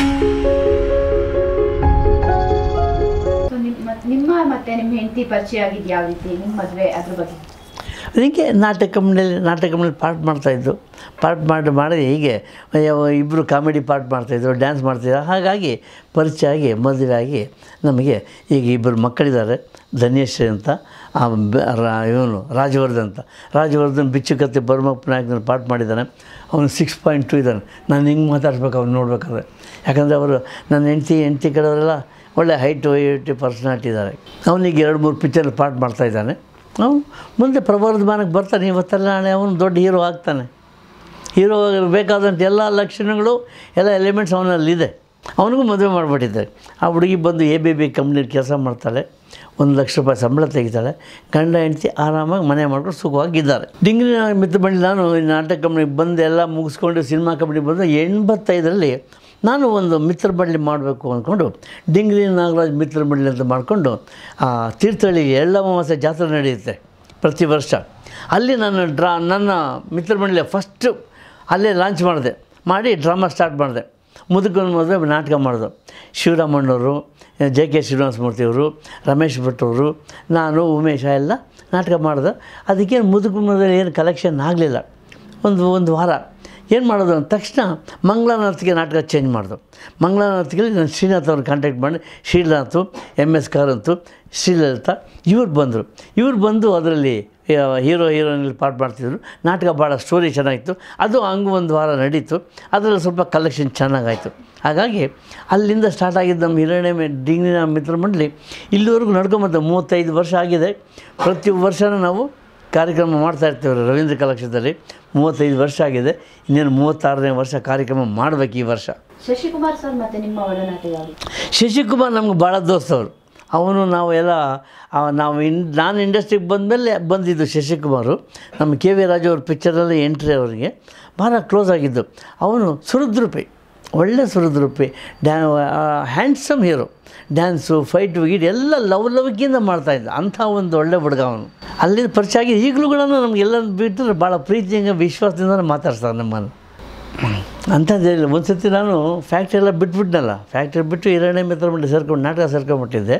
So ನಿಮ್ಮ ನಿಮ್ಮ ಮತ್ತೆ ನಿಮ್ಮ ಹೆಂಡತಿ ಪರಿಚಯ ಆಗಿದ್ದು ಯಾವ ರೀತಿ ನಿಮ್ಮ ಮದುವೆ ಅದ್ರ ಬಗ್ಗೆ ಅದಕ್ಕೆ ನಾಟಕ ಕಂಪ್ನಿಯಲ್ಲಿ ನಾಟಕ ಕಂಪ್ನಿಯಲ್ಲಿ ಪಾರ್ಟ್ ಮಾಡ್ತಾಯಿದ್ದು ಪಾರ್ಟ್ ಮಾಡಿ ಮಾಡಿ ಹೀಗೆ ಇಬ್ಬರು ಕಾಮಿಡಿ ಪಾರ್ಟ್ ಮಾಡ್ತಾಯಿದ್ರು ಡ್ಯಾನ್ಸ್ ಮಾಡ್ತಿದ್ರು ಹಾಗಾಗಿ ಪರಿಚಯ ಆಗಿ ಮದುವೆ ಆಗಿ ನಮಗೆ ಈಗ ಇಬ್ಬರು ಮಕ್ಕಳಿದ್ದಾರೆ ಧನ್ಯಶ್ರೀ ಅಂತ ಆ ಬ- ರಾ- ಇವನು ರಾಜವರ್ಧನ್ ಅಂತ ರಾಜವರ್ಧನ್ ಬಿಚ್ಚುಕತ್ತೆ ಬರ್ಮಪ್ಪ ನಾಯಕನ ಪಾರ್ಟ್ ಮಾಡಿದ್ದಾನೆ ಅವನು ಸಿಕ್ಸ್ ಪಾಯಿಂಟ್ ಟು ಇದ್ದಾನೆ ನಾನು ಹಿಂಗೆ ಮಾತಾಡ್ಬೇಕು ಅವ್ನು ನೋಡ್ಬೇಕಾದ್ರೆ ಯಾಕಂದರೆ ಅವರು ನನ್ನ ಹೆಂಡ್ತಿ ಹೆಂಡ್ತಿ ಕಡೆಯವರೆಲ್ಲ ಒಳ್ಳೆ ಹೈಟು ಏಯ್ಟಿ ಪರ್ಸನಾಲಿಟಿ ಇದ್ದಾರೆ ಅವನಿಗೆ ಎರಡು ಮೂರು ಪಿಕ್ಚರ್ ಪಾರ್ಟ್ ಮಾಡ್ತಾಯಿದ್ದಾನೆ ಅವನು ಮುಂದೆ ಪ್ರವರ್ಧಮಾನಕ್ಕೆ ಬರ್ತಾನೆ ಇವತ್ತೆಲ್ಲ ನಾಳೆ ಅವನು ದೊಡ್ಡ ಹೀರೋ ಆಗ್ತಾನೆ ಹೀರೋ ಬೇಕಾದಂಥ ಎಲ್ಲ ಲಕ್ಷಣಗಳು ಎಲ್ಲ ಎಲಿಮೆಂಟ್ಸ್ ಅವನಲ್ಲಿದೆ ಅವನಿಗೂ ಮದುವೆ ಮಾಡಿಬಿಟ್ಟಿದ್ದೆ ಆ ಹುಡುಗಿ ಬಂದು ಎ ಬಿ ಬಿ ಕಂಪ್ನಿಲಿ ಕೆಲಸ ಮಾಡ್ತಾಳೆ ಒಂದು ಲಕ್ಷ ರೂಪಾಯಿ ಸಂಬಳ ತೆಗಿತಾಳೆ ಗಂಡ ಹೆಂಡತಿ ಆರಾಮಾಗಿ ಮನೆ ಮಾಡ್ಕೊಂಡು ಸುಖವಾಗಿದ್ದಾರೆ ಡಿಂಗ್ರಿ ಮಿತ್ರ ಬಂದು ನಾನು ಈ ನಾಟಕ ಕಂಪ್ನಿಗೆ ಬಂದು ಎಲ್ಲ ಮುಗಿಸ್ಕೊಂಡು ಸಿನಿಮಾ ಕಂಪ್ನಿಗೆ ಬಂದು ಎಂಬತ್ತೈದರಲ್ಲಿ ನಾನು ಒಂದು ಮಿತ್ರ ಮಂಡಳಿ ಮಾಡಬೇಕು ಅಂದ್ಕೊಂಡು ಡಿಂಗ್ರಿ ನಾಗರಾಜ್ ಮಿತ್ರ ಮಂಡಳಿ ಅಂತ ಮಾಡಿಕೊಂಡು ಆ ತೀರ್ಥಹಳ್ಳಿ ಎಳ್ಳಮಾವಾಸ್ಯೆ ಜಾತ್ರೆ ನಡೆಯುತ್ತೆ ಪ್ರತಿ ವರ್ಷ ಅಲ್ಲಿ ನಾನು ಡ್ರಾ ನನ್ನ ಮಿತ್ರ ಮಂಡಳಿ ಫಸ್ಟು ಅಲ್ಲೇ ಲಾಂಚ್ ಮಾಡಿದೆ ಮಾಡಿ ಡ್ರಾಮಾ ಸ್ಟಾರ್ಟ್ ಮಾಡಿದೆ ಮುದುಕನ ಮದುವೆ ನಾಟಕ ಮಾಡಿದೆ ಶಿವರಾಮಣ್ಣವರು ಜೆ ಕೆ ಶ್ರೀನಿವಾಸಮೂರ್ತಿಯವರು ರಮೇಶ್ ಭಟ್ ಅವರು ನಾನು ಉಮೇಶ ಎಲ್ಲ ನಾಟಕ ಮಾಡಿದೆ ಅದಕ್ಕೇನು ಮುದುಕನ ಮದುವೆ ಏನು ಕಲೆಕ್ಷನ್ ಆಗಲಿಲ್ಲ ಒಂದು ಒಂದು ವಾರ ಏನು ಮಾಡೋದು ಅಂದ ತಕ್ಷಣ ಮಂಗಳನಾಥ್ಗೆ ನಾಟಕ ಚೇಂಜ್ ಮಾಡಿದ್ರು ಮಂಗಳನಾಥ್ಗೆ ನಾನು ಶ್ರೀನಾಥ್ ಅವ್ರನ್ನ ಕಾಂಟ್ಯಾಕ್ಟ್ ಮಾಡಿ ಶ್ರೀನಾಥು ಎಮ್ ಎಸ್ ಕಾರಂತು ಶ್ರೀಲಲಿತಾ ಇವ್ರು ಬಂದರು ಇವ್ರು ಬಂದು ಅದರಲ್ಲಿ ಹೀರೋ ಹೀರೋಯಿನಲ್ಲಿ ಪಾರ್ಟ್ ಮಾಡ್ತಿದ್ರು ನಾಟಕ ಭಾಳ ಸ್ಟೋರಿ ಚೆನ್ನಾಗಿತ್ತು ಅದು ಹಂಗೆ ಒಂದು ವಾರ ನಡೀತು ಅದರಲ್ಲಿ ಸ್ವಲ್ಪ ಕಲೆಕ್ಷನ್ ಚೆನ್ನಾಗಾಯಿತು ಹಾಗಾಗಿ ಅಲ್ಲಿಂದ ಸ್ಟಾರ್ಟ್ ಆಗಿದ್ದು ನಮ್ಮ ಹಿರಣ್ಯ ಮೆ ಡಿಂಗಿನ ಮಿತ್ರ ಮಂಡಳಿ ಇಲ್ಲಿವರೆಗೂ ನಡ್ಕೊಂಬಂದ ಮೂವತ್ತೈದು ವರ್ಷ ಆಗಿದೆ ಪ್ರತಿ ವರ್ಷವೂ ನಾವು ಕಾರ್ಯಕ್ರಮ ಮಾಡ್ತಾ ಇರ್ತೀವಿ ರವೀಂದ್ರ ಕಲಾಕ್ಷೇತ್ರದಲ್ಲಿ ಮೂವತ್ತೈದು ವರ್ಷ ಆಗಿದೆ ಇನ್ನೇನು ಮೂವತ್ತಾರನೇ ವರ್ಷ ಕಾರ್ಯಕ್ರಮ ಮಾಡಬೇಕು ಈ ವರ್ಷ ಶಶಿಕುಮಾರ್ ಸರ್ ಮತ್ತೆ ನಿಮ್ಮ ಒಡನಾಟ ಯಾವ ರೀತಿ ಶಶಿಕುಮಾರ್ ನಮ್ಗೆ ಭಾಳ ದೋಸ್ತವರು ಅವನು ನಾವು ಎಲ್ಲ ಆ, ನಾವು ಇನ್ ನಾನು ಇಂಡಸ್ಟ್ರಿಗೆ ಬಂದಮೇಲೆ ಬಂದಿದ್ದು ಶಶಿಕುಮಾರು ನಮ್ಮ ಕೆ ವಿ ರಾಜು ಅವ್ರ ಪಿಕ್ಚರಲ್ಲಿ ಎಂಟ್ರಿ ಅವರಿಗೆ ಭಾಳ ಕ್ಲೋಸ್ ಆಗಿದ್ದು ಅವನು ಸುರದ್ರೂಪಿ ಒಳ್ಳೆ ಸುರದ್ರೂಪಿ ಡ್ಯಾ ಹ್ಯಾಂಡ್ಸಮ್ ಹೀರೋ ಡ್ಯಾನ್ಸು ಫೈಟು ಗೀಟ್ ಎಲ್ಲ ಲವ್ ಲವಿಕೆಯಿಂದ ಮಾಡ್ತಾಯಿದ್ದ ಅಂಥ ಒಂದು ಒಳ್ಳೆ ಹುಡುಗ ಅವನು ಅಲ್ಲಿಂದ ಪರಿಚಯ ಆಗಿ ಈಗಲೂ ಕೂಡ ನಮಗೆಲ್ಲ ಬಿಟ್ಟರೆ ಭಾಳ ಪ್ರೀತಿಯಿಂದ ವಿಶ್ವಾಸದಿಂದ ಮಾತಾಡ್ತಾರೆ ನಮ್ಮನ್ನು ಅಂಥದ್ದೇನಿಲ್ಲ ಒಂದು ಸತಿ ನಾನು ಫ್ಯಾಕ್ಟ್ರಿ ಎಲ್ಲ ಬಿಟ್ಬಿಟ್ನಲ್ಲ ಫ್ಯಾಕ್ಟ್ರಿ ಬಿಟ್ಟು ಹಿರಣ್ಯ ಮಿತ್ರ ಮಂಡಿ ಸೇರ್ಕೊಂಡು ನಾಟಕ ಸೇರ್ಕೊಂಡ್ಬಿಟ್ಟಿದ್ದೆ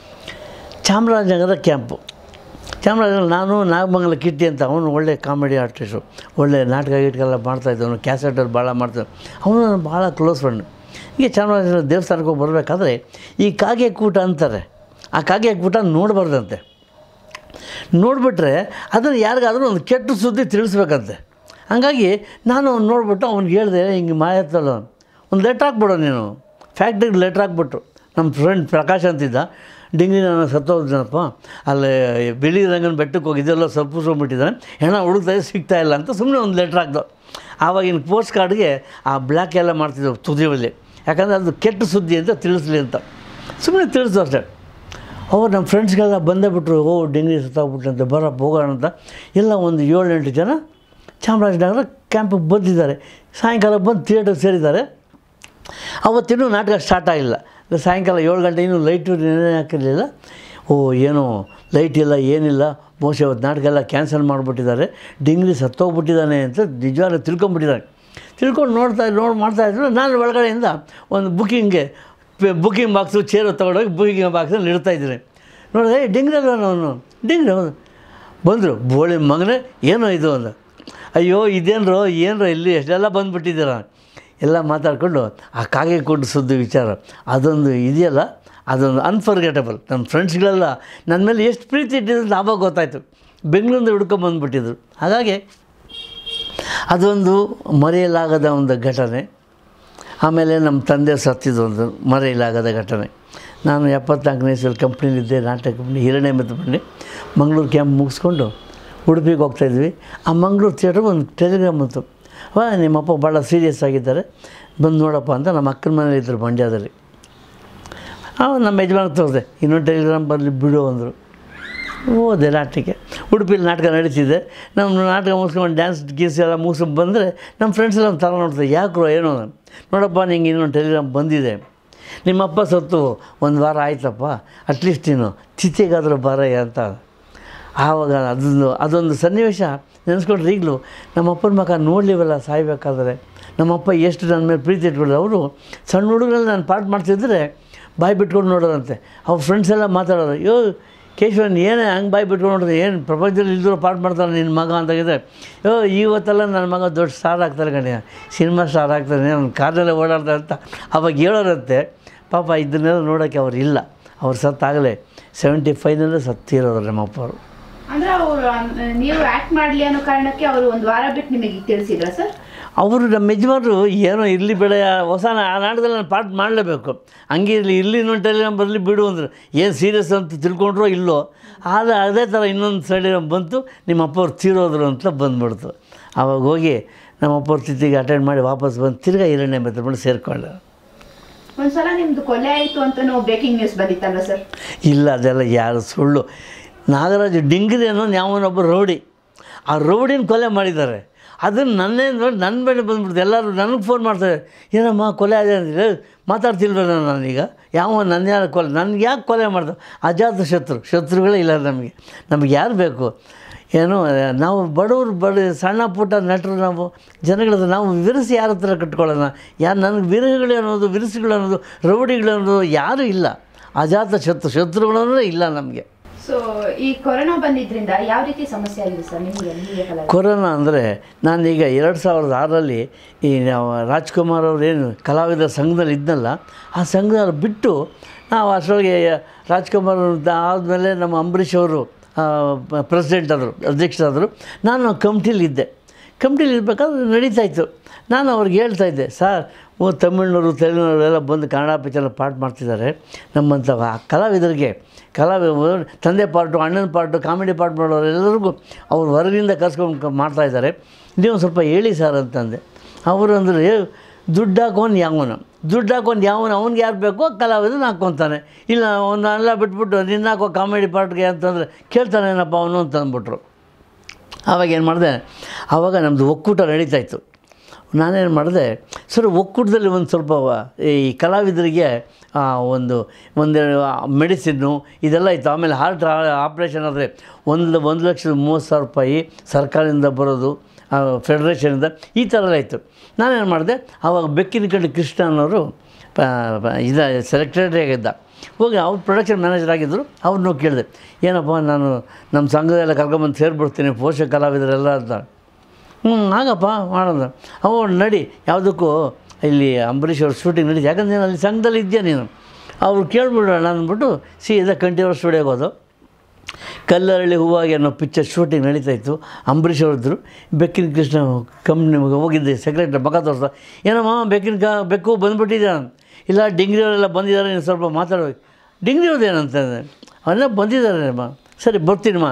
ಚಾಮರಾಜನಗರ ಕ್ಯಾಂಪು ಚಾಮರಾಜನಗರ ನಾನು ನಾಗಮಂಗಲ ಕಿಟ್ಟಿ ಅಂತ ಅವನು ಒಳ್ಳೆ ಕಾಮಿಡಿ ಆರ್ಟಿಸ್ಟು ಒಳ್ಳೆ ನಾಟಕ ಗೀಟಕ ಮಾಡ್ತಾಯಿದ್ದ ಅವನು ಕ್ಯಾಸೆಟಲ್ಲಿ ಭಾಳ ಮಾಡ್ತಾನೆ ಅವನು ನನ್ನ ಭಾಳ ಕ್ಲೋಸ್ ಫ್ರೆಂಡ್ ಹೀಗೆ ಚಾಮರಾಜನಗರ ದೇವಸ್ಥಾನಕ್ಕೆ ಹೋಗಿ ಬರಬೇಕಾದ್ರೆ ಈ ಕಾಗೆ ಕೂಟ ಅಂತಾರೆ ಆ ಕಾಗೆ ಕೂಟ ನೋಡಬಾರ್ದಂತೆ ನೋಡಿಬಿಟ್ರೆ ಅದನ್ನು ಯಾರಿಗಾದ್ರೂ ಒಂದು ಕೆಟ್ಟ ಸುದ್ದಿ ತಿಳಿಸ್ಬೇಕಂತೆ ಹಂಗಾಗಿ ನಾನು ಅವ್ನು ನೋಡ್ಬಿಟ್ಟು ಅವ್ನಿಗೆ ಹೇಳಿದೆ ಹಿಂಗೆ ಮಾಯತ್ತಲ್ಲ ಒಂದು ಲೆಟ್ರ್ ಹಾಕ್ಬಿಡೋ ನೀನು ಫ್ಯಾಕ್ಟ್ರಿಗೆ ಲೆಟ್ರ್ ಹಾಕ್ಬಿಟ್ಟು ನಮ್ಮ ಫ್ರೆಂಡ್ ಪ್ರಕಾಶ್ ಅಂತಿದ್ದ ಡಿಂಗ್ರಿ ನಾನು ಸತ್ತೋದ್ನಪ್ಪ ಅಲ್ಲಿ ಬಿಳಿ ರಂಗನ ಬೆಟ್ಟಕ್ಕೆ ಹೋಗಿದ್ದೆಲ್ಲ ಸ್ವಲ್ಪ ಸುಮ್ಬಿಟ್ಟಿದ್ದಾನೆ ಹೆಣ ಹುಡುಕ್ತಾ ಇದ್ದೆ, ಸಿಗ್ತಾ ಇಲ್ಲ ಅಂತ ಸುಮ್ಮನೆ ಒಂದು ಲೆಟ್ರ್ ಹಾಕ್ದು ಆವಾಗಿನ ಪೋಸ್ಟ್ ಕಾರ್ಡ್ಗೆ ಆ ಬ್ಲ್ಯಾಕ್ ಎಲ್ಲ ಮಾಡ್ತಿದ್ದೆವು ತುದಿಯಲ್ಲಿ ಯಾಕಂದರೆ ಅದು ಕೆಟ್ಟ ಸುದ್ದಿ ಅಂತ ತಿಳಿಸ್ಲಿ ಅಂತ ಸುಮ್ಮನೆ ತಿಳಿಸ್ದು ಅಷ್ಟೇ ಅವ್ರು ನಮ್ಮ ಫ್ರೆಂಡ್ಸ್ಗೆಲ್ಲ ಬಂದೇ ಬಿಟ್ರು ಓ ಡೆಂಗಿ ಸುತ್ತಾಗ್ಬಿಟ್ಟಂತೆ ಬರಪ್ಪ ಹೋಗೋಣ ಅಂತ ಎಲ್ಲ ಒಂದು ಏಳು ಎಂಟು ಜನ ಚಾಮರಾಜನಗರ ಕ್ಯಾಂಪಿಗೆ ಬಂದಿದ್ದಾರೆ ಸಾಯಂಕಾಲ ಬಂದು ಥಿಯೇಟರ್ ಸೇರಿದ್ದಾರೆ ಅವತ್ತಿನ್ನೂ ನಾಟಕ ಸ್ಟಾರ್ಟ್ ಆಗಿಲ್ಲ ಸಾಯಂಕಾಲ ಏಳು ಗಂಟೆ ಇನ್ನೂ ಲೈಟು ನೆನೆ ಹಾಕಿರಲಿಲ್ಲ ಓ ಏನೋ ಲೈಟ್ ಇಲ್ಲ ಏನಿಲ್ಲ ಬಹುಶಃ ಇವತ್ತು ನಾಟಕ ಎಲ್ಲ ಕ್ಯಾನ್ಸಲ್ ಮಾಡಿಬಿಟ್ಟಿದ್ದಾರೆ ಡಿಂಗ್ರಿ ಸತ್ತೋಗ್ಬಿಟ್ಟಿದ್ದಾನೆ ಅಂತ ನಿಜವಾಗ್ಲೂ ತಿಳ್ಕೊಂಬಿಟ್ಟಿದ್ದಾರೆ ತಿಳ್ಕೊಂಡು ನೋಡ್ತಾ ನೋಡಿ ಮಾಡ್ತಾಯಿದ್ರು ನಾನು ಒಳಗಡೆಯಿಂದ ಒಂದು ಬುಕ್ಕಿಂಗ್ಗೆ ಬುಕ್ಕಿಂಗ್ ಬಾಕ್ಸು ಚೇರು ತೊಗೊಂಡೋಗಿ ಬುಕ್ಕಿಂಗ್ ಬಾಕ್ಸಲ್ಲಿ ಇಡ್ತಾಯಿದ್ದೀನಿ ನೋಡಿದೆ ಏ ಡಿಂಗ್ರಿ ಅಲ್ವ ಅವನು ಡಿಂಗ್ರಿ ಹೌದು ಬಂದರು ಬೋಳಿ ಮಗನೇ ಏನೋ ಇದು ಅಂದ ಅಯ್ಯೋ ಇದೇನ್ರೋ ಏನರೋ ಇಲ್ಲಿ ಎಷ್ಟೆಲ್ಲ ಬಂದುಬಿಟ್ಟಿದ್ದೀರ ಎಲ್ಲ ಮಾತಾಡಿಕೊಂಡು ಆ ಕಾಗೆ ಕೊಟ್ಟು ಸುದ್ದಿ ವಿಚಾರ ಅದೊಂದು ಇದೆಯಲ್ಲ ಅದೊಂದು ಅನ್ಫರ್ಗೆಟಬಲ್ ನನ್ನ ಫ್ರೆಂಡ್ಸ್ಗಳೆಲ್ಲ ನನ್ನ ಮೇಲೆ ಎಷ್ಟು ಪ್ರೀತಿ ಇಟ್ಟಿದ್ರು ಅಂತ ಆವಾಗ ಗೊತ್ತಾಯಿತು ಬೆಂಗಳೂರಿಂದ ಹುಡ್ಕೊಂಬಂದುಬಿಟ್ಟಿದ್ರು ಹಾಗಾಗಿ ಅದೊಂದು ಮರೆಯಲಾಗದ ಒಂದು ಘಟನೆ ಆಮೇಲೆ ನಮ್ಮ ತಂದೆ ಸತ್ತಿದ್ದು ಒಂದು ಮರೆಯಲಾಗದ ಘಟನೆ ನಾನು ಎಪ್ಪತ್ನಾಲ್ಕನೇ ಇಸ್ವಿಯಲ್ಲಿ ಕಂಪ್ನಿಲಿದ್ದೆ ನಾಟಕ company Hiranya Mitra company Mangaluru camp ಮುಗಿಸ್ಕೊಂಡು ಉಡುಪಿಗೆ ಹೋಗ್ತಾಯಿದ್ವಿ ಆ ಮಂಗಳೂರು ಥಿಯೇಟ್ರಿಗೆ ಒಂದು ಟೆಲಿಗ್ರಾಮ್ ಬಂತು ವಾ ನಿಮ್ಮಪ್ಪ ಭಾಳ ಸೀರಿಯಸ್ ಆಗಿದ್ದಾರೆ ಬಂದು ನೋಡಪ್ಪ ಅಂತ ನಮ್ಮ ಅಕ್ಕನ ಮನೇಲಿ ಇದ್ದರು ಮಂಡ್ಯದಲ್ಲಿ ಅವ ನಮ್ಮ ಯಜಮಾನ ತೋರಿದೆ ಇನ್ನೊಂದು ಟೆಲಿಗ್ರಾಮ್ ಬರಲಿ ಬಿಡು ಅಂದರು ಹೋದೆ ನಾಟಕಕ್ಕೆ ಉಡುಪಿಲಿ ನಾಟಕ ನಡೀತಿದೆ ನಮ್ಮ ನಾಟಕ ಮುಗಿಸ್ಕೊಂಡು ಡ್ಯಾನ್ಸ್ ಗೀಸ್ ಎಲ್ಲ ಮುಗಿಸ್ಕೊಂಡು ಬಂದರೆ ನಮ್ಮ ಫ್ರೆಂಡ್ಸ್ ಎಲ್ಲ ಥರ ನೋಡ್ತಾರೆ ಯಾಕ್ರೋ ಏನೋ ನಾನು ನೋಡಪ್ಪ ನಿಂಗೆ ಇನ್ನೊಂದು ಟೆಲಿಗ್ರಾಮ್ ಬಂದಿದೆ ನಿಮ್ಮಪ್ಪ ಸತ್ತು ಒಂದು ವಾರ ಆಯ್ತಪ್ಪ ಅಟ್ಲೀಸ್ಟ್ ನೀನು ತಿಥಿಗಾದರೂ ಬಾರಯ್ಯ ಅಂತ ಆವಾಗ ಅದೊಂದು ಅದೊಂದು ಸನ್ನಿವೇಶ ನೆನೆಸ್ಕೊಂಡ್ರೆ ಈಗಲೂ ನಮ್ಮ ಅಪ್ಪನ ಮಗ ನೋಡಲಿವಲ್ಲ ಸಾಯ್ಬೇಕಾದ್ರೆ ನಮ್ಮಪ್ಪ ಎಷ್ಟು ನನ್ನ ಮೇಲೆ ಪ್ರೀತಿ ಇಟ್ಕೊಳ್ಳೋದು ಅವರು ಸಣ್ಣ ಹುಡುಗರಲ್ಲಿ ನಾನು ಪಾಠ ಮಾಡ್ತಿದ್ರೆ ಬಾಯಿ ಬಿಟ್ಕೊಂಡು ನೋಡೋರಂತೆ ಅವ್ರ ಫ್ರೆಂಡ್ಸ್ ಎಲ್ಲ ಮಾತಾಡೋರು ಯೋ ಕೇಶವನ್ ಏನೇ ಹಂಗೆ ಬಾಯಿ ಬಿಟ್ಕೊಂಡು ನೋಡಿದ್ರೆ ಏನು ಪ್ರಪಂಚದಲ್ಲಿ ಇಲ್ದಿರೋ ಪಾಠ ಮಾಡ್ತಾನೆ ನಿನ್ನ ಮಗ ಅಂತಾಗಿದೆ ಯೋ ಇವತ್ತೆಲ್ಲ ನನ್ನ ಮಗ ದೊಡ್ಡ ಸ್ಟಾರ್ ಆಗ್ತಾರೆ ಕಣೆ ಸಿನಿಮಾ ಸ್ಟಾರ್ ಆಗ್ತಾನೆ ನನ್ನ ಕಾರ್ನಲ್ಲೇ ಓಡಾಡ್ತಾರೆ ಅಂತ ಅವಾಗ ಹೇಳೋರಂತೆ ಪಾಪ ಇದನ್ನೆಲ್ಲ ನೋಡೋಕ್ಕೆ ಅವ್ರು ಇಲ್ಲ ಅವ್ರು ಸತ್ತಾಗಲೇ ಸೆವೆಂಟಿ ಫೈವ್ನಲ್ಲೇ ಸತ್ತಿರೋರು ನಮ್ಮಪ್ಪ ಅವರು ಅಂದ್ರೆ ಅವರು ನೀವು ಆಕ್ಟ್ ಮಾಡ್ಲಿ ಅನ್ನೋ ಕಾರಣಕ್ಕೆ ಅವರು ಒಂದು ವಾರ ಬಿಟ್ಟು ನಿಮಗೆ ತಿಳಿಸಿದ್ರ ಸರ್ ಅವರು ನಮ್ಮ ಯಜಮಾನರು ಏನೋ ಇರಲಿ ಬೇಡ ಹೊಸ ನಾ- ಆ ನಾಟಕದಲ್ಲಿ ನಾನು ಪಾಠ ಮಾಡಲೇಬೇಕು ಹಂಗೆ ಇರಲಿ ಇಲ್ಲಿ ಇನ್ನೊಂದು ಟೆಲಿಗ್ರಾಮ್ ಬರಲಿ ಬಿಡು ಅಂದ್ರೆ ಏನು ಸೀರಿಯಸ್ ಅಂತ ತಿಳ್ಕೊಂಡ್ರೋ ಇಲ್ಲೋ ಆದರೆ ಅದೇ ಥರ ಇನ್ನೊಂದು ಟೆಲಿಗ್ರಾಮ್ ಬಂತು ನಿಮ್ಮ ಅಪ್ಪ ಅವ್ರು ತೀರೋದ್ರು ಅಂತ ಬಂದ್ಬಿಡ್ತು ಆವಾಗ ಹೋಗಿ ನಮ್ಮ ಅಪ್ಪ ಅವ್ರ ತಿಥಿಗೆ ಅಟೆಂಡ್ ಮಾಡಿ ವಾಪಸ್ ಬಂದು ತಿರ್ಗಾ ಹಿರಣ್ಯ ಮೆತ್ತಬಿಟ್ಟು ಸೇರಿಕೊಂಡೆ ಒಂದ್ಸಲ ನಿಮ್ದು ಕೊಲೆ ಆಯ್ತು ಅಂತ ಬ್ರೇಕಿಂಗ್ ನ್ಯೂಸ್ ಬಂದಿತ್ತಲ್ಲ ಸರ್ ಇಲ್ಲ ಅದೆಲ್ಲ ಯಾರು ಸುಳ್ಳು ನಾಗರಾಜು ಡಿಂಗ್ರಿ ಅನ್ನೋ ಯಾವನೊಬ್ಬ ರೌಡಿ ಆ ರೌಡಿನ ಕೊಲೆ ಮಾಡಿದ್ದಾರೆ ಅದನ್ನು ನನ್ನೇ ನೋಡಿ ನನ್ನ ಮೇಲೆ ಬಂದ್ಬಿಡ್ತು ಎಲ್ಲರೂ ನನಗೆ ಫೋನ್ ಮಾಡ್ತಾರೆ ಏನಮ್ಮ ಕೊಲೆ ಆಗಿದೆ ಅಂದರೆ ಮಾತಾಡ್ತಿಲ್ವಲ್ಲ ನಾನೀಗ ಯಾವ ನನ್ನ ಯಾರು ಕೊಲೆ ನನಗೆ ಯಾಕೆ ಕೊಲೆ ಮಾಡ್ದೆ ಅಜಾತ ಶತ್ರು ಶತ್ರುಗಳೇ ಇಲ್ಲ ನಮಗೆ ನಮಗೆ ಯಾರು ಬೇಕು ಏನು ನಾವು ಬಡವರು ಬಡ ಸಣ್ಣ ಪುಟ್ಟ ನಟರು ನಾವು ಜನಗಳದ್ದು ನಾವು ವಿರಸಿ ಯಾರ ಹತ್ರ ಕಟ್ಕೊಳ್ಳೋಣ ಯಾರು ನನಗೆ ವಿರಹಗಳು ಅನ್ನೋದು ವಿರಸುಗಳು ಅನ್ನೋದು ರೌಡಿಗಳು ಅನ್ನೋದು ಯಾರೂ ಇಲ್ಲ ಅಜಾತ ಶತ್ರು ಶತ್ರುಗಳಂದ್ರೆ ಇಲ್ಲ ನಮಗೆ ಸೊ ಈ ಕೊರೋನಾ ಬಂದಿದ್ರಿಂದ ಯಾವ ರೀತಿ ಸಮಸ್ಯೆ ಆಗಿದೆ ಸರ್ ನಿಮಗೆ ಹಿರಿಯ ಕಲಾವಿದ ಕೊರೋನಾ ಅಂದರೆ ನಾನೀಗ ಎರಡು ಸಾವಿರದ ಆರರಲ್ಲಿ ಈ ನಾವು ರಾಜ್ಕುಮಾರ್ ಅವ್ರು ಏನು ಕಲಾವಿದರ ಸಂಘದಲ್ಲಿ ಇದ್ನಲ್ಲ ಆ ಸಂಘದಲ್ಲಿ ಬಿಟ್ಟು ನಾವು ಅಷ್ಟರೊಳಗೆ ರಾಜ್ಕುಮಾರ್ ಆದಮೇಲೆ ನಮ್ಮ ಅಂಬರೀಷ್ ಅವರು ಪ್ರೆಸಿಡೆಂಟ್ ಆದರು ಅಧ್ಯಕ್ಷರಾದರು ನಾನು ಕಮಿಟಿಲಿದ್ದೆ ಕಮಿಟಿಲಿ ಇರಬೇಕಾದ್ರೆ ನಡೀತಾ ಇತ್ತು ನಾನು ಅವ್ರಿಗೆ ಹೇಳ್ತಾ ಇದ್ದೆ ಸರ್ ಓ ತಮಿಳ್ನವರು ತೆಲುಗಿನವರು ಎಲ್ಲ ಬಂದು ಕನ್ನಡ ಪಿಕ್ಚರ್ ಪಾಠ ಮಾಡ್ತಿದ್ದಾರೆ ನಮ್ಮಂಥ ಆ ಕಲಾವಿದರಿಗೆ ಕಲಾವಿ ತಂದೆ ಪಾರ್ಟು ಅಣ್ಣನ ಪಾರ್ಟು ಕಾಮಿಡಿ ಪಾರ್ಟ್ ಮಾಡೋರು ಎಲ್ಲರಿಗೂ ಅವ್ರು ಹೊರಗಿಂದ ಕರ್ಸ್ಕೊಂಡು ಮಾಡ್ತಾ ಇದ್ದಾರೆ ನೀವು ಸ್ವಲ್ಪ ಹೇಳಿ ಸರ್ ಅಂತಂದೆ ಅವರು ಅಂದರೆ ದುಡ್ಡು ಹಾಕೊಂಡು ಯಾವನು ದುಡ್ಡು ಹಾಕೊಂಡು ಯಾವನು ಅವ್ನಿಗೆ ಯಾರು ಬೇಕೋ ಕಲಾವಿದನ ಹಾಕ್ಕೊತಾನೆ ಇಲ್ಲ ಅವನ್ನೆಲ್ಲ ಬಿಟ್ಬಿಟ್ಟು ನಿನ್ನ ಹಾಕೋ ಕಾಮಿಡಿ ಪಾರ್ಟ್ಗೆ ಅಂತಂದರೆ ಕೇಳ್ತಾನೇನಪ್ಪ ಅವನು ಅಂತ ಅಂದ್ಬಿಟ್ರು ಆವಾಗ ಏನು ಮಾಡಿದೆ ಆವಾಗ ನಮ್ಮದು ಒಕ್ಕೂಟ ನಡೀತಾ ಇತ್ತು ನಾನೇನು ಮಾಡಿದೆ ಸರ್ ಒಕ್ಕೂಟದಲ್ಲಿ ಒಂದು ಸ್ವಲ್ಪ ವ- ಈ ಕಲಾವಿದರಿಗೆ ಆ, ಒಂದು ಒಂದೆರಡು ಮೆಡಿಸಿನ್ನು ಇದೆಲ್ಲ ಇತ್ತು ಆಮೇಲೆ ಹಾರ್ಟ್ ಆಪ್ರೇಷನ್ ಆದರೆ ಒಂದು ಒಂದು ಲಕ್ಷದ ಮೂವತ್ತು ಸಾವಿರ ರೂಪಾಯಿ ಸರ್ಕಾರದಿಂದ ಬರೋದು ಆ, ಫೆಡ್ರೇಷನಿಂದ ಈ ಥರ ಎಲ್ಲ ಇತ್ತು ನಾನೇನು ಮಾಡಿದೆ ಆವಾಗ ಬೆಕ್ಕಿನ ಕಡೆ ಕೃಷ್ಣ ಅನ್ನೋರು ಪ ಪ- ಇದ ಸೆಲೆಕ್ಟರಿ ಆಗಿದ್ದ ಹೋಗಿ ಅವ್ರು ಪ್ರೊಡಕ್ಷನ್ ಮ್ಯಾನೇಜರ್ ಆಗಿದ್ದರು ಅವ್ರನ್ನೂ ಕೇಳಿದೆ ಏನಪ್ಪ ನಾನು ನಮ್ಮ ಸಂಘದೆಲ್ಲ ಕರ್ಕೊಂಬಂದು ಸೇರಿಬಿಡ್ತೀನಿ ಪೋಷಕ ಕಲಾವಿದರೆಲ್ಲ ಅಂತ ಹ್ಞೂ ಆಗಪ್ಪ ಮಾಡೋಣ ಅವ ನಡಿ ಯಾವುದಕ್ಕೂ ಇಲ್ಲಿ ಅಂಬರೀಷ್ ಅವ್ರ ಶೂಟಿಂಗ್ ನಡೀತು ಯಾಕಂದ್ರೆ ನೀನು ಅಲ್ಲಿ ಸಂಘದಲ್ಲಿ ಇದೆಯಾ ನೀನು ಅವ್ರು ಕೇಳ್ಬಿಡೋಣ ಅಂದ್ಬಿಟ್ಟು ಸೀದಾ ಕಂಠೀರವ ಸ್ಟುಡಿಯೋಗೆ ಹೋದು ಕಲ್ಲರಳಿ ಹೂವಾಗಿ ಅನ್ನೋ ಪಿಕ್ಚರ್ ಶೂಟಿಂಗ್ ನಡೀತಾ ಇತ್ತು ಅಂಬರೀಷ್ ಅವ್ರದ್ರು ಬೆಕ್ಕಿನ ಕೃಷ್ಣ ಕಂಪ್ನಿಗೆ ಹೋಗಿದ್ದೆ ಸೆಕ್ರೆಟ್ರಿ ಮಗ ತೋರಿಸ್ದ ಏನಮ್ಮ ಬೆಕ್ಕಿನ ಕ ಬೆಕ್ಕು ಬಂದುಬಿಟ್ಟಿದ್ದ ಇಲ್ಲ ಡಿಂಗ್ರಿ ಅವರೆಲ್ಲ ಬಂದಿದ್ದಾರೆ ನೀನು ಸ್ವಲ್ಪ ಮಾತಾಡಬೇಕು ಡಿಂಗ್ರಿ ಅವ್ರದ್ದು ಏನಂತಂದೆ ಅವರೆಲ್ಲ ಬಂದಿದ್ದಾರೆ ಅಮ್ಮ ಸರಿ ಬರ್ತೀನಮ್ಮ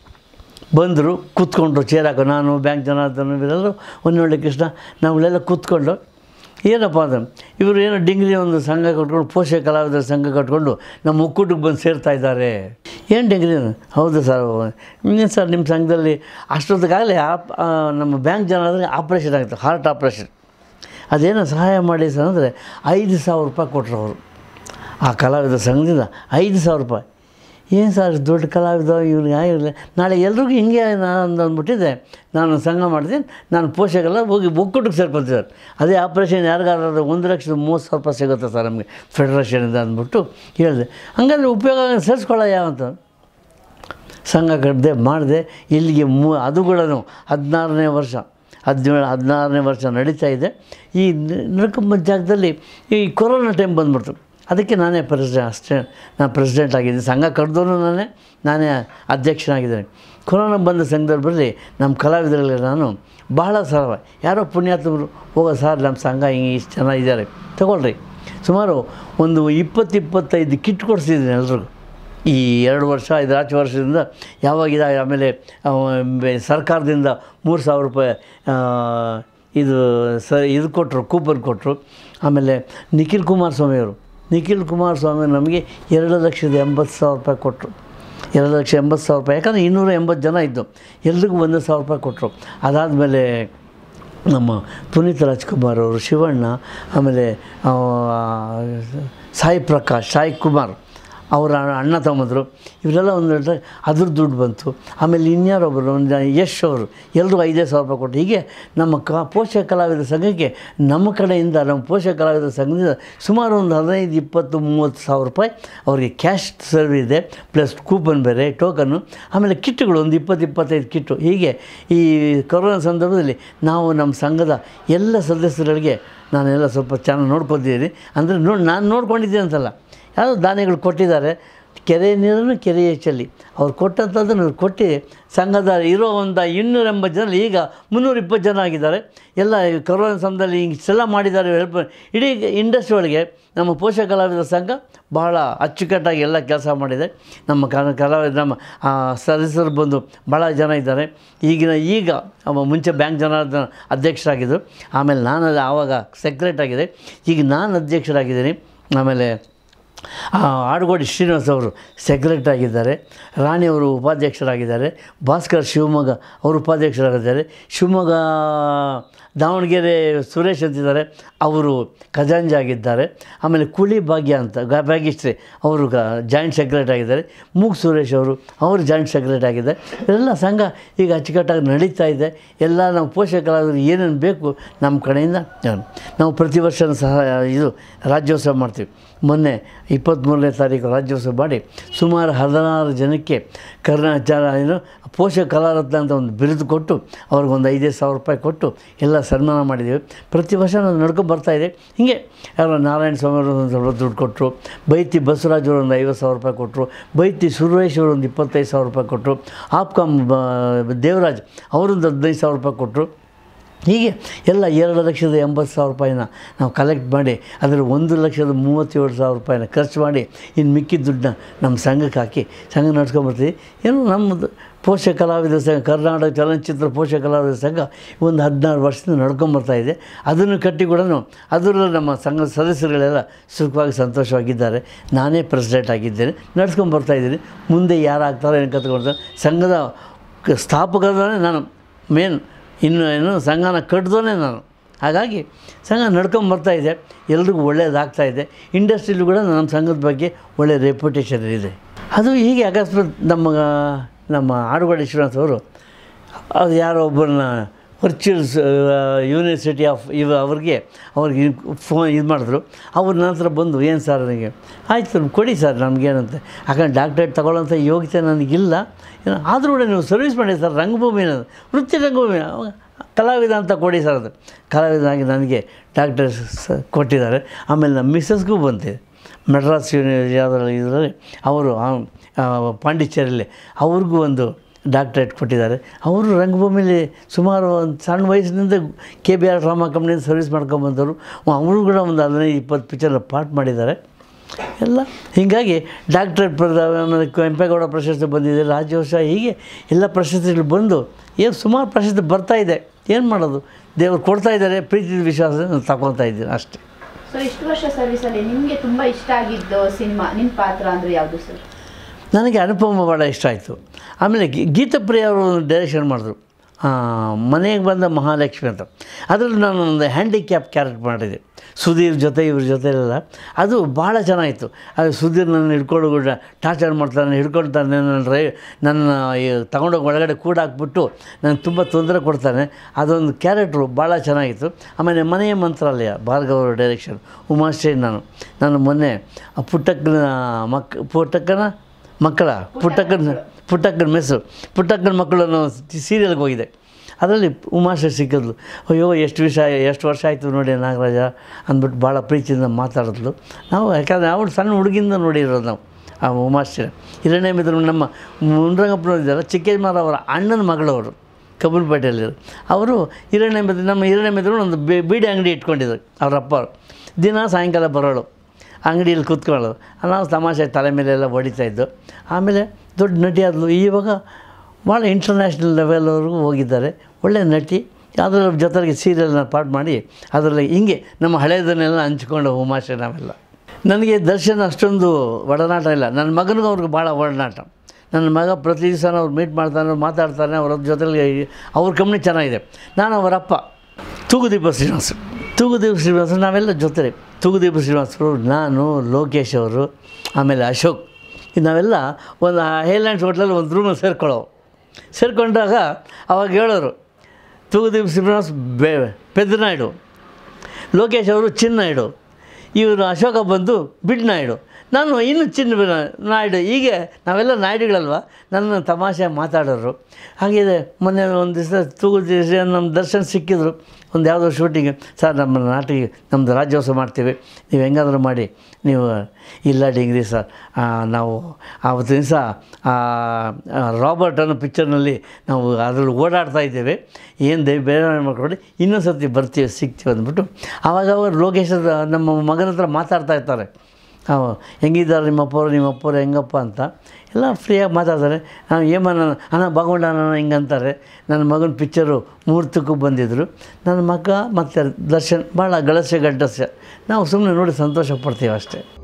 ಬಂದರು ಕೂತ್ಕೊಂಡ್ರು ಚೇರ್ ಹಾಕೋ ನಾನು ಬ್ಯಾಂಕ್ ಜನಾರ್ದನ ಇವರೆಲ್ಲರೂ ಒಂದೊಳ್ಳೆ ಕೃಷ್ಣ ನಾವುಗಳೆಲ್ಲ ಕೂತ್ಕೊಂಡು ಏನಪ್ಪ ಅದು ಇವರು ಏನೋ ಡಿಂಗ್ರಿ ಒಂದು ಸಂಘ ಕಟ್ಕೊಂಡು ಪೋಷಕ ಕಲಾವಿದರ ಸಂಘ ಕಟ್ಕೊಂಡು ನಮ್ಮ ಒಕ್ಕೂಟಕ್ಕೆ ಬಂದು ಸೇರ್ತಾ ಇದ್ದಾರೆ ಏನು ಡಿಂಗ್ರಿ ಹೌದು ಸರ್ ಇನ್ನೇನು ಸರ್ ನಿಮ್ಮ ಸಂಘದಲ್ಲಿ ಅಷ್ಟೊತ್ತಿಗಾಗಲೇ ಆಪ್ ಆ, ನಮ್ಮ ಬ್ಯಾಂಕ್ ಜನ ಆಪ್ರೇಷನ್ ಆಗಿತ್ತು ಹಾರ್ಟ್ ಆಪ್ರೇಷನ್ ಅದೇನೋ ಸಹಾಯ ಮಾಡಿ ಸರ್ ಅಂದರೆ ಐದು ಸಾವಿರ ರೂಪಾಯಿ ಕೊಟ್ಟರು ಅವರು ಆ ಕಲಾವಿದ ಸಂಘದಿಂದ ಐದು ಸಾವಿರ ರೂಪಾಯಿ ಏನು ಸರ್ ದೊಡ್ಡ ಕಲಾವಿದ ಇವ್ರು ಆಗಿರಲಿಲ್ಲ ನಾಳೆ ಎಲ್ರಿಗೂ ಹಿಂಗೆ ನಾನು ಅಂದ್ಬಿಟ್ಟಿದ್ದೆ ನಾನು ಸಂಘ ಮಾಡ್ತೀನಿ ನಾನು ಪೋಷಕಲ್ಲ ಹೋಗಿ ಒಕ್ಕೂಟಕ್ಕೆ ಸೇರ್ಕೊತಿದ್ದಾರೆ ಅದೇ ಆಪ್ರೇಷನ್ ಯಾರಿಗಾದ್ರೂ ಒಂದು ಲಕ್ಷದ ಮೂವತ್ತು ಸಾವಿರ ರೂಪಾಯಿ ಸಿಗುತ್ತೆ ಸರ್ ನಮಗೆ ಫೆಡ್ರೇಷನಿಂದ ಅಂದ್ಬಿಟ್ಟು ಹೇಳಿದೆ ಹಂಗಾದ್ರೆ ಉಪಯೋಗ ಸೇರಿಸ್ಕೊಳ್ಳೋ ಯಾವಂತ ಸಂಘ ಕಟ್ಟಿದೆ ಮಾಡಿದೆ ಇಲ್ಲಿಗೆ ಮೂ ಅದು ಕೂಡ ಹದಿನಾರನೇ ವರ್ಷ ಹದಿನೇಳು ಹದಿನಾರನೇ ವರ್ಷ ನಡೀತಾ ಇದೆ ಈ ನಡ್ಕೊಂಬ ಜಾಗದಲ್ಲಿ ಈ ಕೊರೋನಾ ಟೈಮ್ ಬಂದ್ಬಿಡ್ತು ಅದಕ್ಕೆ ನಾನೇ ಪ್ರೆಸಿಡೆಂಟ್ ಅಷ್ಟೇ ನಾನು ಪ್ರೆಸಿಡೆಂಟ್ ಆಗಿದ್ದೆ ಸಂಘ ಕಟ್ಟಿದವನು ನಾನೇ ನಾನೇ ಅಧ್ಯಕ್ಷನಾಗಿದ್ದೇನೆ ಕೊರೋನಾ ಬಂದ ಸಂದರ್ಭದಲ್ಲಿ ನಮ್ಮ ಕಲಾವಿದರಲ್ಲಿ ನಾನು ಬಹಳ ಸರಳ ಯಾರೋ ಪುಣ್ಯಾತ್ಮರು ಹೋಗೋ ಸರ್ ನಮ್ಮ ಸಂಘ ಹಿಂಗೆ ಇಷ್ಟು ಜನ ಇದ್ದಾರೆ ತಗೊಳ್ರಿ ಸುಮಾರು ಒಂದು ಇಪ್ಪತ್ತು ಇಪ್ಪತ್ತೈದು ಕಿಟ್ ಕೊಡಿಸಿದ್ದೀನಿ ಎಲ್ರಿಗೂ ಈ ಎರಡು ವರ್ಷ ಐದು ಆಚೆ ವರ್ಷದಿಂದ ಯಾವಾಗ ಇದಾಗಿ ಆಮೇಲೆ ಆ, ಬೆ- ಸರ್ಕಾರದಿಂದ ಮೂರು ಸಾವಿರ ರೂಪಾಯಿ ಆ, ಇದು ಸ ಇದು ಕೊಟ್ಟರು ಕೂಪನ್ ಕೊಟ್ಟರು ಆಮೇಲೆ ನಿಖಿಲ್ ಕುಮಾರಸ್ವಾಮಿಯವರು ನಿಖಿಲ್ ಕುಮಾರಸ್ವಾಮಿ ನಮಗೆ ಎರಡು ಲಕ್ಷದ ಎಂಬತ್ತು ಸಾವಿರ ರೂಪಾಯಿ ಕೊಟ್ಟರು ಎರಡು ಲಕ್ಷ ಎಂಬತ್ತು ಸಾವಿರ ರೂಪಾಯಿ ಯಾಕಂದರೆ ಇನ್ನೂರ ಎಂಬತ್ತು ಜನ ಇದ್ದು ಎಲ್ರಿಗೂ ಒಂದು ಸಾವಿರ ರೂಪಾಯಿ ಕೊಟ್ಟರು ಅದಾದಮೇಲೆ ನಮ್ಮ ಪುನೀತ್ ರಾಜ್ಕುಮಾರ್ ಅವರು ಶಿವಣ್ಣ ಆಮೇಲೆ ಆ, ಸಾಯಿ ಪ್ರಕಾಶ್ ಸಾಯಿ ಕುಮಾರ್ ಅವರ ಅಣ್ಣ ತಮ್ಮಂದರು ಇವರೆಲ್ಲ ಒಂದು ಅದ್ರ ದುಡ್ಡು ಬಂತು ಆಮೇಲೆ ಇನ್ಯಾರೊಬ್ಬರು ಒಂದು ಯಶ್ ಅವರು ಎಲ್ಲರೂ ಐದೇ ಸಾವಿರ ರೂಪಾಯಿ ಕೊಟ್ಟು ಹೀಗೆ ನಮ್ಮ ಕ ಪೋಷಕ ಕಲಾವಿದರ ಸಂಘಕ್ಕೆ ನಮ್ಮ ಕಡೆಯಿಂದ ನಮ್ಮ ಪೋಷಕ ಕಲಾವಿದರ ಸಂಘದಿಂದ ಸುಮಾರು ಒಂದು ಹದಿನೈದು ಇಪ್ಪತ್ತು ಮೂವತ್ತು ಸಾವಿರ ರೂಪಾಯಿ ಅವರಿಗೆ ಕ್ಯಾಶ್ ಸರ್ವ್ ಇದೆ ಪ್ಲಸ್ ಕೂಪನ್ ಬೇರೆ ಟೋಕನ್ನು ಆಮೇಲೆ ಕಿಟ್ಗಳು ಒಂದು ಇಪ್ಪತ್ತು ಇಪ್ಪತ್ತೈದು ಕಿಟ್ಟು ಹೀಗೆ ಈ ಕೊರೋನಾ ಸಂದರ್ಭದಲ್ಲಿ ನಾವು ನಮ್ಮ ಸಂಘದ ಎಲ್ಲ ಸದಸ್ಯರುಗಳಿಗೆ ನಾನೆಲ್ಲ ಸ್ವಲ್ಪ ಚೆನ್ನಾಗಿ ನೋಡ್ಕೊತಿದ್ದೀನಿ ಅಂದರೆ ನೋಡಿ ನಾನು ನೋಡ್ಕೊಂಡಿದ್ದೀನಿ ಅಂತಲ್ಲ ಯಾವುದೋ ದಾನಿಗಳು ಕೊಟ್ಟಿದ್ದಾರೆ ಕೆರೆ ನೀರನ್ನು ಕೆರೆ ಚೆಲ್ಲಿ ಅವ್ರು ಕೊಟ್ಟಂಥದ್ದನ್ನು ಇವ್ರು ಕೊಟ್ಟು ಸಂಘದ ಇರೋ ಒಂದು ಇನ್ನೂರ ಎಂಬತ್ತು ಜನ ಈಗ ಮುನ್ನೂರ ಇಪ್ಪತ್ತು ಜನ ಆಗಿದ್ದಾರೆ ಎಲ್ಲ ಈ ಕೊರೋನಾ ಸಮಯದಲ್ಲಿ ಇಷ್ಟೆಲ್ಲ ಮಾಡಿದ್ದಾರೆ ಹೆಲ್ಪ್ ಇಡೀ ಇಂಡಸ್ಟ್ರಿ ಒಳಗೆ ನಮ್ಮ ಪೋಷಕ ಕಲಾವಿದರ ಸಂಘ ಬಹಳ ಅಚ್ಚುಕಟ್ಟಾಗಿ ಎಲ್ಲ ಕೆಲಸ ಮಾಡಿದೆ ನಮ್ಮ ಕಲ ಕಲಾವಿದ ನಮ್ಮ ಆ, ಸದಸ್ಯರು ಬಂದು ಭಾಳ ಜನ ಇದ್ದಾರೆ ಈಗಿನ ಈಗ ಅವ ಮುಂಚೆ ಬ್ಯಾಂಕ್ ಜನ ಅಧ್ಯಕ್ಷರಾಗಿದ್ದರು ಆಮೇಲೆ ನಾನು ಅದು ಆವಾಗ ಸೆಕ್ರೆಟ್ ಆಗಿದೆ ಈಗ ನಾನು ಅಧ್ಯಕ್ಷರಾಗಿದ್ದೀನಿ ಆಮೇಲೆ ಆ, ಆಡುಗೋಡಿ ಶ್ರೀನಿವಾಸ್ ಅವರು ಸೆಕ್ರೆಟರಿ ಆಗಿದ್ದಾರೆ ರಾಣಿಯವರು ಉಪಾಧ್ಯಕ್ಷರಾಗಿದ್ದಾರೆ ಭಾಸ್ಕರ್ ಶಿವಮೊಗ್ಗ ಅವರು ಉಪಾಧ್ಯಕ್ಷರಾಗಿದ್ದಾರೆ ಶಿವಮೊಗ್ಗ ದಾವಣಗೆರೆ ಸುರೇಶ್ ಅಂತಿದ್ದಾರೆ ಅವರು ಖಜಾಂಜಿ ಆಗಿದ್ದಾರೆ ಆಮೇಲೆ ಕುಳಿ ಭಾಗ್ಯ ಅಂತ ಗ- ಭಾಗ್ಯಶ್ರೀ ಅವರು ಗ ಜಾಯಿಂಟ್ ಸೆಕ್ರೆಟರಿ ಆಗಿದ್ದಾರೆ ಮೂಗ್ ಸುರೇಶ್ ಅವರು ಅವರು ಜಾಯಿಂಟ್ ಸೆಕ್ರೆಟರಿ ಆಗಿದ್ದಾರೆ ಎಲ್ಲ ಸಂಘ ಈಗ ಅಚ್ಚುಕಟ್ಟಾಗಿ ನಡೀತಾ ಇದೆ ಎಲ್ಲ ನಾವು ಪೋಷಕ ಕಲಾವಿದರು ಏನೇನು ಬೇಕು ನಮ್ಮ ಕಡೆಯಿಂದ ನಾವು ಪ್ರತಿ ವರ್ಷ ಸಹ ಇದು ರಾಜ್ಯೋತ್ಸವ ಮಾಡ್ತೀವಿ ಮೊನ್ನೆ ಇಪ್ಪತ್ತ್ಮೂರನೇ ತಾರೀಕು ರಾಜ್ಯೋತ್ಸವ ಮಾಡಿ ಸುಮಾರು ಹದಿನಾರು ಜನಕ್ಕೆ ಕರ್ನಾಟಕ ಏನು ಪೋಷಕ ಕಲಾರತ್ನ ಅಂತ ಒಂದು ಬಿರುದು ಕೊಟ್ಟು ಅವ್ರಿಗೊಂದು ಐದೈದು ಸಾವಿರ ರೂಪಾಯಿ ಕೊಟ್ಟು ಎಲ್ಲ ಸನ್ಮಾನ ಮಾಡಿದ್ದೀವಿ ಪ್ರತಿ ವರ್ಷ ನಾವು ನಡ್ಕೊಂಡು ಬರ್ತಾ ಇದೆ ಹೀಗೆ ಯಾರೋ ನಾರಾಯಣ ಸ್ವಾಮಿ ಅವರು ಒಂದು ಸ್ವಲ್ಪ ದುಡ್ಡು ಕೊಟ್ಟರು ಬೈತಿ ಬಸವರಾಜ್ ಅವರು ಒಂದು ಐವತ್ತು ಸಾವಿರ ರೂಪಾಯಿ ಕೊಟ್ಟರು ಬೈತಿ ಸುರೇಶ್ ಅವರು ಒಂದು ಇಪ್ಪತ್ತೈದು ಸಾವಿರ ರೂಪಾಯಿ ಕೊಟ್ಟರು ಆಪ್ಕಾಮ್ ಬ- ದೇವರಾಜ್ ಅವರೊಂದು ಹದಿನೈದು ಸಾವಿರ ರೂಪಾಯಿ ಕೊಟ್ಟರು ಹೀಗೆ ಎಲ್ಲ ಎರಡು ಲಕ್ಷದ ಎಂಬತ್ತು ಸಾವಿರ ರೂಪಾಯಿನ ನಾವು ಕಲೆಕ್ಟ್ ಮಾಡಿ ಅದರ ಒಂದು ಲಕ್ಷದ ಮೂವತ್ತೇಳು ಸಾವಿರ ರೂಪಾಯಿನ ಖರ್ಚು ಮಾಡಿ ಇನ್ನು ಮಿಕ್ಕಿದ ದುಡ್ಡನ್ನ ನಮ್ಮ ಸಂಘಕ್ಕೆ ಹಾಕಿ ಸಂಘ ನಡ್ಸ್ಕೊಂಬರ್ತೀವಿ ಏನು ನಮ್ಮದು ಪೋಷಕ ಕಲಾವಿದರ ಸಂಘ ಕರ್ನಾಟಕ ಚಲನಚಿತ್ರ ಪೋಷಕ ಕಲಾವಿದರ ಸಂಘ ಒಂದು ಹದಿನಾರು ವರ್ಷದಿಂದ ನಡ್ಕೊಂಬರ್ತಾ ಇದೆ ಅದನ್ನು ಕಟ್ಟಿ ಕೂಡ ಅದರಲ್ಲೂ ನಮ್ಮ ಸಂಘದ ಸದಸ್ಯರುಗಳೆಲ್ಲ ಸುಖವಾಗಿ ಸಂತೋಷವಾಗಿದ್ದಾರೆ ನಾನೇ ಪ್ರೆಸಿಡೆಂಟ್ ಆಗಿದ್ದೇನೆ ನಡ್ಸ್ಕೊಂಬರ್ತಾ ಇದ್ದೀನಿ ಮುಂದೆ ಯಾರು ಆಗ್ತಾರೆ ಏನು ಕತ್ಕೊಳ್ತಾರೆ ಸಂಘದ ಕ- ಸ್ಥಾಪಕನೇ ನಾನು ಮೇನ್ ಇನ್ನು ಏನು ಸಂಘನ ಕಟ್ಟಿದೋನೇ ನಾನು ಹಾಗಾಗಿ ಸಂಘ ನಡ್ಕೊಂಬರ್ತಾ ಇದೆ ಎಲ್ರಿಗೂ ಒಳ್ಳೆಯದಾಗ್ತಾ ಇದೆ ಇಂಡಸ್ಟ್ರಿಲೂ ಕೂಡ ನಮ್ಮ ಸಂಘದ ಬಗ್ಗೆ ಒಳ್ಳೆಯ ರೆಪ್ಯುಟೇಷನ್ ಇದೆ ಅದು ಹೀಗೆ ಅಕಸ್ಮಾತ್ ನಮ್ಮ ನಮ್ಮ ಆಡುಗೋಡಿ ಶ್ರೀನಿವಾಸ್ ಅವರು ಅದು ಯಾರೋ ಒಬ್ಬರನ್ನ ವರ್ಚುವಲ್ಸ್ ಯೂನಿವರ್ಸಿಟಿ ಆಫ್ ಇವ ಅವ್ರಿಗೆ ಅವ್ರಿಗೆ ಫೋನ್ ಇದು ಮಾಡಿದ್ರು ಅವ್ರ ನಂತರ ಬಂದು ಏನು ಸರ್ ನನಗೆ ಆಯಿತು ಕೊಡಿ ಸರ್ ನಮಗೇನಂತೆ ಯಾಕಂದ್ರೆ ಡಾಕ್ಟ್ರೇಟ್ ತಗೊಳ್ಳೋಂಥ ಯೋಗ್ಯತೆ ನನಗಿಲ್ಲ ಏನು ಆದರೂ ಕೂಡ ನೀವು ಸರ್ವಿಸ್ ಮಾಡಿ ಸರ್ ರಂಗಭೂಮಿನ ವೃತ್ತಿ ರಂಗಭೂಮಿ ಅವಾಗ ಕಲಾವಿದ ಅಂತ ಕೊಡಿ ಸರ್ ಅದು ಕಲಾವಿದನಾಗಿ ನನಗೆ ಡಾಕ್ಟರ್ ಸ ಕೊಟ್ಟಿದ್ದಾರೆ ಆಮೇಲೆ ನಮ್ಮ ಮಿಸ್ಸಸ್ಗೂ ಬಂತಿದೆ ಮೆಡ್ರಾಸ್ ಯೂನಿ ಯಾವುದ್ರಲ್ಲಿ ಇದರಲ್ಲಿ ಅವರು ಆ- ಆ ಪಾಂಡಿಚೇರಿಯಲ್ಲಿ ಅವ್ರಿಗೂ ಒಂದು ಡಾಕ್ಟ್ರೇಟ್ ಕೊಟ್ಟಿದ್ದಾರೆ ಅವರು ರಂಗಭೂಮಿಲಿ ಸುಮಾರು ಒಂದು ಸಣ್ಣ ವಯಸ್ಸಿನಿಂದ ಕೆ ಬಿ ಆರ್ ಡ್ರಾಮಾ ಕಂಪ್ನಿಯಿಂದ ಸರ್ವಿಸ್ ಮಾಡ್ಕೊಂಬಂದವರು ಅವರು ಕೂಡ ಒಂದು ಹದಿನೈದು ಇಪ್ಪತ್ತು ಪಿಕ್ಚರ್ ಪಾರ್ಟ್ ಮಾಡಿದ್ದಾರೆ ಎಲ್ಲ ಹೀಗಾಗಿ ಡಾಕ್ಟ್ರೇಟ್ ಪಡೆದ ಆಮೇಲೆ ಕೆಂಪೇಗೌಡ ಪ್ರಶಸ್ತಿ ಬಂದಿದೆ ರಾಜ್ಯೋತ್ಸವ ಹೀಗೆ ಎಲ್ಲ ಪ್ರಶಸ್ತಿಗಳು ಬಂದು ಏನು ಸುಮಾರು ಪ್ರಶಸ್ತಿ ಬರ್ತಾ ಇದೆ ಏನು ಮಾಡೋದು ದೇವರು ಕೊಡ್ತಾ ಇದ್ದಾರೆ ಪ್ರೀತಿ ವಿಶ್ವಾಸ ನಾನು ತಗೊಳ್ತಾ ಇದ್ದೀನಿ ಅಷ್ಟೇ ಸೊ ಇಷ್ಟು ವರ್ಷ ಸರ್ವಿಸಲ್ಲಿ ನಿಮಗೆ ತುಂಬಾ ಇಷ್ಟ ಆಗಿದ್ದು ಸಿನಿಮಾ ನಿಮ್ಮ ಪಾತ್ರ ಅಂದ್ರೆ ಯಾವುದು ಸರ್ ನನಗೆ ಅನುಪಮ ಭಾಳ ಇಷ್ಟ ಆಯಿತು ಆಮೇಲೆ ಗೀ- ಗೀತಪ್ರಿಯ ಅವರು ಡೈರೆಕ್ಷನ್ ಮಾಡಿದ್ರು ಮನೆಗೆ ಬಂದ ಮಹಾಲಕ್ಷ್ಮಿ ಅಂತ ಅದರಲ್ಲಿ ನಾನು ಒಂದು ಹ್ಯಾಂಡಿಕ್ಯಾಪ್ ಕ್ಯಾರೆಕ್ಟ್ ಮಾಡಿದೆ ಸುಧೀರ್ ಜೊತೆ ಇವ್ರ ಜೊತೆಲೆಲ್ಲ ಅದು ಭಾಳ ಚೆನ್ನಾಗಿತ್ತು ಅದು ಸುಧೀರ್ ನನ್ನ ಹಿಡ್ಕೊಂಡು ಕೂಡ ಟಾರ್ಚರ್ ಮಾಡ್ತಾನೆ ಹಿಡ್ಕೊಳ್ತಾನೆ ನನ್ನ ಡ್ರೈ ನನ್ನ ಈ ತಗೊಂಡೋಗಿ ಒಳಗಡೆ ಕೂಡ ಹಾಕ್ಬಿಟ್ಟು ನನಗೆ ತುಂಬ ತೊಂದರೆ ಕೊಡ್ತಾನೆ ಅದೊಂದು ಕ್ಯಾರೆಕ್ಟ್ರು ಭಾಳ ಚೆನ್ನಾಗಿತ್ತು ಆಮೇಲೆ ಮನೆಯ ಮಂತ್ರಾಲಯ ಭಾರ್ಗವ ಅವರ ಡೈರೆಕ್ಷನ್ ಉಮಾಶ್ರೀ ನಾನು ನಾನು ಮೊನ್ನೆ ಆ ಪುಟ್ಟಕ್ಕನ ಮಕ್ ಪುಟ್ಟಕ್ಕನ ಮಕ್ಕಳ ಪುಟ್ಟಕ್ಕನ ಪುಟ್ಟಕ್ಕನ ಮೆಸ್ಸು ಪುಟ್ಟಕ್ಕನ ಮಕ್ಕಳು ಅನ್ನೋ ಸೀರಿಯಲ್ಗೆ ಹೋಗಿದೆ ಅದರಲ್ಲಿ ಉಮಾಶ್ರೀ ಸಿಕ್ಕಿದ್ಲು ಅಯ್ಯೋ ಎಷ್ಟು ವಿಷ ಎಷ್ಟು ವರ್ಷ ಆಯಿತು ನೋಡಿ ನಾಗರಾಜ ಅಂದ್ಬಿಟ್ಟು ಭಾಳ ಪ್ರೀತಿಯಿಂದ ಮಾತಾಡಿದ್ಲು ನಾವು ಯಾಕಂದರೆ ಅವಳು ಸಣ್ಣ ಹುಡುಗಿಂದ ನೋಡಿರೋದು ನಾವು ಆ ಉಮಾಶ್ರೀ ಹಿರಣ್ಯ ಮಿತ್ರ ನಮ್ಮ ಮುನ್ರಂಗಪ್ಪನವ್ರು ಇದ್ದಾರೆ ಚಿಕ್ಕಯ್ಯಮ್ಮರ ಅವರ ಅಣ್ಣನ ಮಗಳವರು ಕಬ್ಬನ್ಪೇಟೆಯಲ್ಲಿರು ಅವರು ಹಿರಣ್ಯ ಮಿತ್ರ ನಮ್ಮ ಹಿರಣ್ಯ ಮಿತ್ರರು ಒಂದು ಬಿ- ಬೀಡಿ ಅಂಗಡಿ ಇಟ್ಕೊಂಡಿದ್ರು ಅವ್ರ ಅಪ್ಪ ಅವ್ರು. ದಿನ ಸಾಯಂಕಾಲ ಬರೋಳು ಅಂಗಡಿಯಲ್ಲಿ ಕೂತ್ಕೊಳ್ಳೋದು ನಾವು ತಮಾಷೆ ತಲೆ ಮೇಲೆಲ್ಲ ಹೊಡಿತಾ ಇದ್ದು ಆಮೇಲೆ ದೊಡ್ಡ ನಟಿ ಆದಳು ಇವಾಗ ಭಾಳ ಇಂಟರ್ನ್ಯಾಷನಲ್ ಲೆವೆಲ್ವರೆಗೂ ಹೋಗಿದ್ದಾರೆ ಒಳ್ಳೆಯ ನಟಿ ಅದರ ಜೊತೆಗೆ ಸೀರಿಯಲ್ನ ಪಾಠ ಮಾಡಿ ಅದರಲ್ಲಿ ಹಿಂಗೆ ನಮ್ಮ ಹಳೆಯದನ್ನೆಲ್ಲ ಹಂಚ್ಕೊಂಡು ಉಮಾಶೆ ನಾವೆಲ್ಲ ನನಗೆ ದರ್ಶನ್ ಅಷ್ಟೊಂದು ಒಡನಾಟ ಇಲ್ಲ ನನ್ನ ಮಗನಿಗೂ ಅವ್ರಿಗೆ ಭಾಳ ಒಡನಾಟ ನನ್ನ ಮಗ ಪ್ರತಿ ದಿವಸ ಅವ್ರು ಮೀಟ್ ಮಾಡ್ತಾನೆ ಮಾತಾಡ್ತಾನೆ ಅವ್ರ ಜೊತೆಲಿ ಅವ್ರ ಕಂಪ್ನಿ ಚೆನ್ನಾಗಿದೆ ನಾನು ಅವರ ಅಪ್ಪ ತೂಗುದೀಪ ಶ್ರೀನಿವಾಸ ತೂಗುದೀಪ ಶ್ರೀನಿವಾಸ ನಾವೆಲ್ಲ ಜೊತೆ ತೂಗುದೀಪ ಶ್ರೀನಿವಾಸರು ನಾನು ಲೋಕೇಶ್ ಅವರು ಆಮೇಲೆ ಅಶೋಕ್ ಇದು ನಾವೆಲ್ಲ ಒಂದು ಹೈಲ್ಯಾಂಡ್ಸ್ ಹೋಟ್ಲಲ್ಲಿ ಒಂದು ರೂಮಲ್ಲಿ ಸೇರ್ಕೊಳ್ಳೋ ಸೇರ್ಕೊಂಡಾಗ ಅವಾಗ ಹೇಳೋರು ತೂಗುದೀಪ್ ಶ್ರೀನಿವಾಸ್ ಬೆ ಪೆದ್ದನಾಯ್ಡು ಲೋಕೇಶ್ ಅವರು ಚಿನ್ನಾಯ್ಡು ಇವರು ಅಶೋಕ ಬಂದು ಬಿಡ್ ನಾಯ್ಡು ನಾನು ಇನ್ನು ಚಿನ್ನ ಬಿ- ನಾಯ್ಡು ಹೀಗೆ ನಾವೆಲ್ಲ ನಾಯ್ಡುಗಳಲ್ವ ನನ್ನ ತಮಾಷೆ ಮಾತಾಡೋರು ಹಾಗಿದೆ ಮೊನ್ನೆ ಒಂದು ದಿವಸ ತೂಗು ದಿವಸ ನಮ್ಮ ದರ್ಶನ್ ಸಿಕ್ಕಿದ್ರು ಒಂದು ಯಾವುದೋ ಶೂಟಿಂಗ್ ಸರ್ ನಮ್ಮ ನಾಟಿಗೆ ನಮ್ಮದು ರಾಜ್ಯೋತ್ಸವ ಮಾಡ್ತೀವಿ ನೀವು ಹೆಂಗಾದರೂ ಮಾಡಿ ನೀವು ಇಲ್ಲ ಡಿಗ್ರಿ ಸರ್ ಆ, ನಾವು ಆವತ್ತು ದಿವಸ ರಾಬರ್ಟ್ ಅನ್ನೋ ಪಿಕ್ಚರ್ನಲ್ಲಿ ನಾವು ಅದರಲ್ಲಿ ಓಡಾಡ್ತಾ ಇದ್ದೇವೆ ಏನು ದಯ ಬೇರೆ ಮಾಡ್ಕೊಂಡು ಇನ್ನೊಂದು ಸರ್ತಿ ಬರ್ತೀವಿ ಸಿಗ್ತೀವಿ ಅಂದ್ಬಿಟ್ಟು ಆವಾಗ ಅವರು ಲೋಕೇಶ್ ಅವ್ರು ನಮ್ಮ ಮಗನ ಹತ್ರ ಮಾತಾಡ್ತಾ ಇರ್ತಾರೆ ಅವ ಹೆಂಗಿದ್ದಾರೆ ನಿಮ್ಮ ಅಪ್ಪವರು ನಿಮ್ಮ ಅಪ್ಪರು ಹೆಂಗಪ್ಪ ಅಂತ ಎಲ್ಲ ಫ್ರೀಯಾಗಿ ಮಾತಾಡ್ತಾರೆ ನಾವು ಏಮನ್ನ ಅಣ್ಣ ಬಾಗೊಂಡ ಅಣ್ಣ ಹಿಂಗಂತಾರೆ ನನ್ನ ಮಗನ ಪಿಕ್ಚರು ಮುಹೂರ್ತಕ್ಕೂ ಬಂದಿದ್ದರು ನನ್ನ ಮಗ ಮತ್ತು ದರ್ಶನ್ ಭಾಳ ಗಳಸ್ಯ ಗಡ್ಡಸ್ಯ ನಾವು ಸುಮ್ಮನೆ ನೋಡಿ ಸಂತೋಷ ಪಡ್ತೀವಿ ಅಷ್ಟೇ